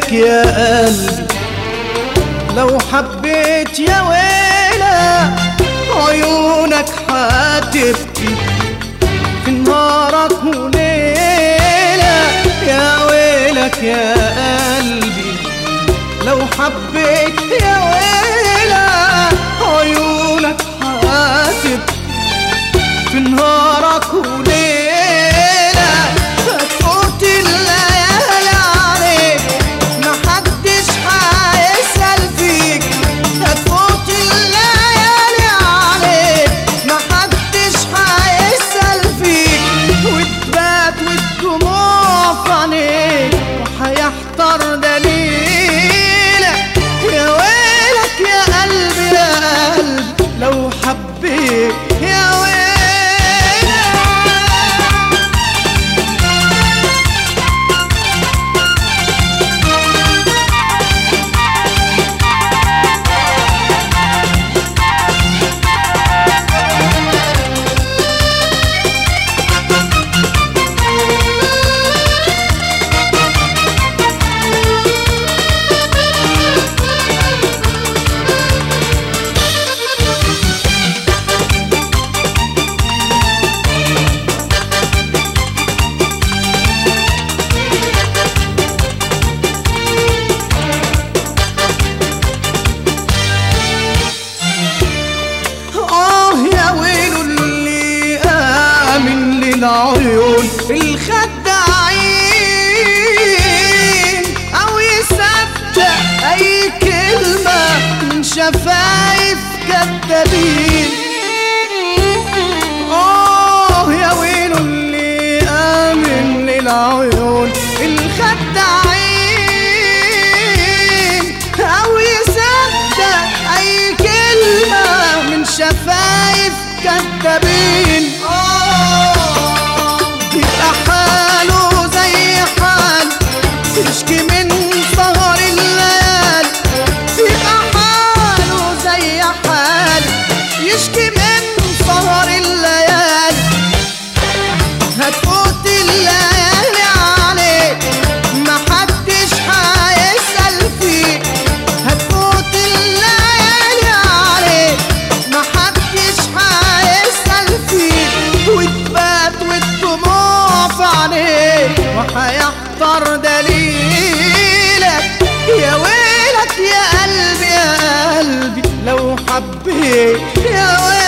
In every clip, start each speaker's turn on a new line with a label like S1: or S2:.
S1: ويلك يا قلبي لو حبيت يا ويلك عيونك هتبكي في نهارك وليلة يا ويلك يا قلبي لو حبيت يا ويلك عيونك هتبكي في نهارك وليلة هتفوت الليالي عليك محدش هيسأل فيك هتفوت الليالي عليك محدش هيسأل فيك وتبات والدموع في عينيك وهيحتار دليلك يا ويلك يا قلبي يا قلبي لو حبيت يا ويلك آه يا ويل اللي آمن للعيون الخداعين أو يصدق أي كلمة من شفايف كدابين آه يا ويل اللي آمن للعيون الخداعين أو يصدق أي كلمة من شفايف كدابين آه يبقى حاله زي حال يشكي من سهر الليالي يبقى حاله زي حال يشكي من سهر الليالي هتفوت الليالي عليك محدش هيسأل فيك هتفوت الليالي عليك محدش هيسأل فيك وتبات والدموع في عينيك وهيحضر دليلك يا ويلك يا قلبي يا قلبي لو حبيت يا ويلك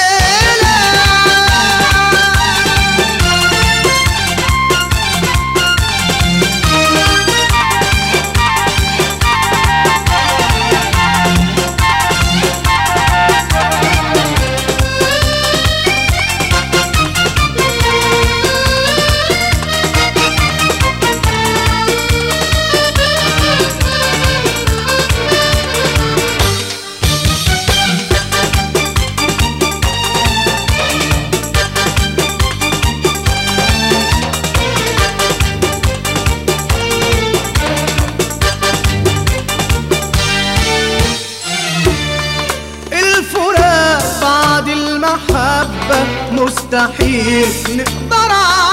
S1: الفراق بعد المحبة مستحيل نقدر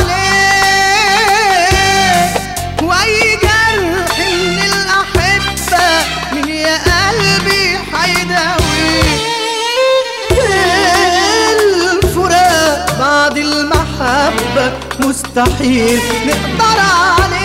S1: عليه وأي جرح من الأحبة من يا قلبي حيداويه الفراق بعد المحبة مستحيل نقدر عليه